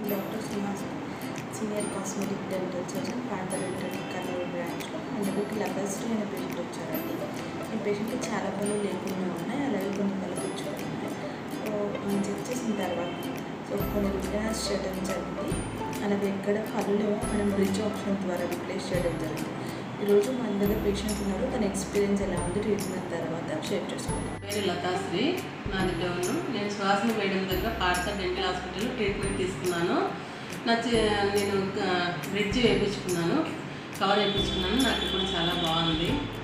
doctor Srinivas senior cosmetic dental surgeon పాంతా dental Kurnool బ్రాంచ్లో and మీకు లబస్ట్రీ అనే పేషెంట్ వచ్చారండి ఈ పేషెంట్కి చాలా పనులు లేకుండా ఉన్నాయి అలాగే కొన్ని పనులు కూర్చొని ఉన్నాయి సో మనం చెక్ చేసిన తర్వాత సో కొన్ని రిప్లేస్ చేయడం జరిగింది అలాగే ఎక్కడ పనులు మనం బ్రిడ్జ్ ఆప్షన్ ద్వారా రిప్లేస్ చేయడం జరిగింది ఈరోజు మన దగ్గర పేషెంట్ ఉన్నారు తన ఎక్స్పీరియన్స్ ఎలా ఉంది ట్రీట్మెంట్ తర్వాత షేర్ చేసుకుంటాం పేరు లతాశ్రీ నాది డౌన్ నేను శ్వాసని మేడం దగ్గర పార్త డెంటల్ హాస్పిటల్లో ట్రీట్మెంట్ తీసుకున్నాను నా చే- నేను బ్రిడ్జ్ వేయించుకున్నాను కవర్ వేయించుకున్నాను నాకు ఇప్పుడు చాలా బాగుంది